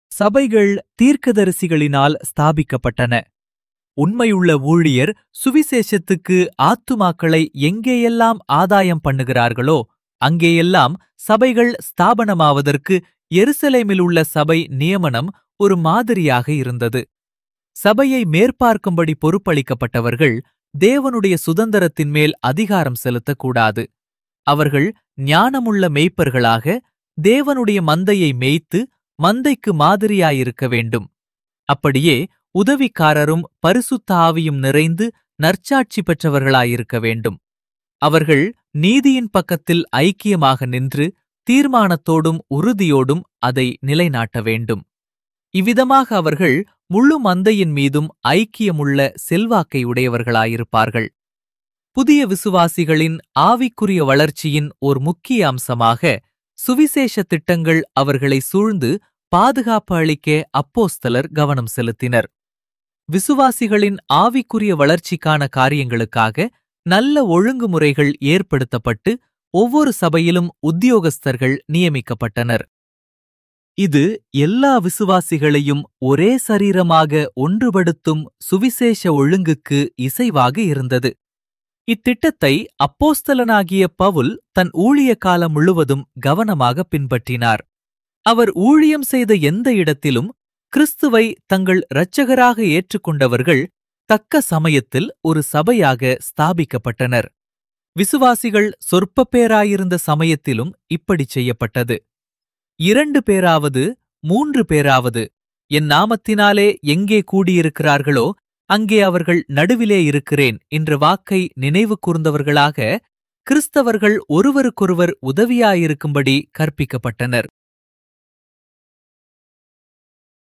சபைகள் தீர்க்கதரிசிகளினால் ஸ்தாபிக்கப்பட்டன உண்மையுள்ள ஊழியர் சுவிசேஷத்துக்கு ஆத்துமாக்களை எங்கேயெல்லாம் ஆதாயம் பண்ணுகிறார்களோ அங்கேயெல்லாம் சபைகள் ஸ்தாபனமாவதற்கு எருசலேமில் உள்ள சபை நியமனம் ஒரு மாதிரியாக இருந்தது சபையை மேற்பார்க்கும்படி பொறுப்பளிக்கப்பட்டவர்கள் தேவனுடைய சுதந்திரத்தின் மேல் அதிகாரம் செலுத்தக்கூடாது அவர்கள் ஞானமுள்ள மேய்ப்பர்களாக தேவனுடைய மந்தையை மேய்த்து மந்தைக்கு மாதிரியாயிருக்க வேண்டும் அப்படியே உதவிக்காரரும் பரிசுத்த ஆவியும் நிறைந்து நற்சாட்சி பெற்றவர்களாயிருக்க வேண்டும் அவர்கள் நீதியின் பக்கத்தில் ஐக்கியமாக நின்று தீர்மானத்தோடும் உறுதியோடும் அதை நிலைநாட்ட வேண்டும் இவ்விதமாக அவர்கள் முழு மந்தையின் மீதும் ஐக்கியமுள்ள செல்வாக்கை உடையவர்களாயிருப்பார்கள் புதிய விசுவாசிகளின் ஆவிக்குரிய வளர்ச்சியின் ஒரு முக்கிய அம்சமாக சுவிசேஷ திட்டங்கள் அவர்களை சூழ்ந்து பாதுகாப்பு அளிக்க அப்போஸ்தலர் கவனம் செலுத்தினர் விசுவாசிகளின் ஆவிக்குரிய வளர்ச்சிக்கான காரியங்களுக்காக நல்ல ஒழுங்குமுறைகள் ஏற்படுத்தப்பட்டு ஒவ்வொரு சபையிலும் உத்தியோகஸ்தர்கள் நியமிக்கப்பட்டனர் இது எல்லா விசுவாசிகளையும் ஒரே சரீரமாக ஒன்றுபடுத்தும் சுவிசேஷ ஒழுங்குக்கு இசைவாக இருந்தது இத்திட்டத்தை அப்போஸ்தலனாகிய பவுல் தன் ஊழிய காலம் முழுவதும் கவனமாக பின்பற்றினார் அவர் ஊழியம் செய்த எந்த இடத்திலும் கிறிஸ்துவை தங்கள் இரட்சகராக ஏற்றுக்கொண்டவர்கள் தக்க சமயத்தில் ஒரு சபையாக ஸ்தாபிக்கப்பட்டனர் விசுவாசிகள் சொற்ப பேராயிருந்த சமயத்திலும் இப்படிச் செய்யப்பட்டது இரண்டு பேராவது மூன்று பேராவது என் நாமத்தினாலே எங்கே கூடியிருக்கிறார்களோ அங்கே அவர்கள் நடுவிலே இருக்கிறேன் என்ற வாக்கை நினைவு கூர்ந்தவர்களாக கிறிஸ்தவர்கள் ஒருவருக்கொருவர் உதவியாயிருக்கும்படி கற்பிக்கப்பட்டனர்